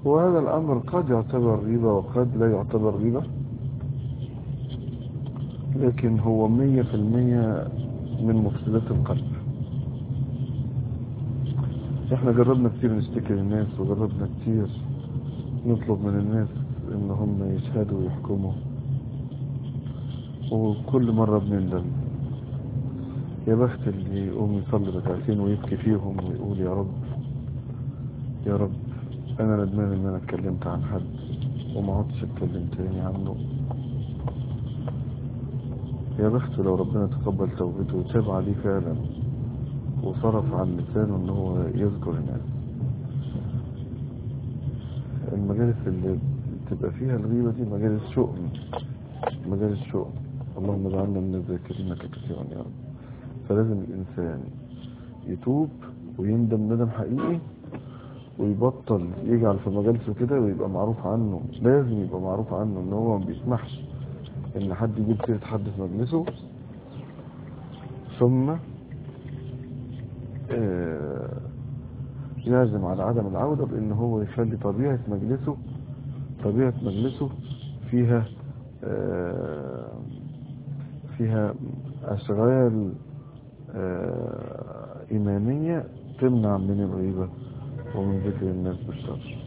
وهذا الأمر قد يعتبر غيبة وقد لا يعتبر غيبة لكن هو مية في المية من مفسدات القلب احنا جربنا كتير نشتكي للناس وجربنا كتير نطلب من الناس ان هم يشهدوا ويحكموا وكل مرة بنندم يا بخت اللي يقوم يصلي ركعتين ويبكي فيهم ويقول يا رب يا رب انا ندمان ان انا اتكلمت عن حد وما عدتش اتكلم تاني عنه يا بخت لو ربنا تقبل توبته وتاب عليه فعلا وصرف عن لسانه ان هو يذكر الناس المجالس اللي تبقى فيها الغيبة دي مجالس شؤم مجالس شؤم اللهم اجعلنا من الذاكرين كثيرا يا رب فلازم الإنسان يتوب ويندم ندم حقيقي ويبطل يجعل في مجالسه كده ويبقى معروف عنه لازم يبقى معروف عنه ان هو ما بيسمحش ان حد يجيب سيرة حد في مجلسه ثم آه، يعزم على عدم العودة بان هو يخلي طبيعة مجلسه طبيعة مجلسه فيها آه، فيها أشغال آه، إيمانية تمنع من الغيبة ومن ذكر الناس بالشر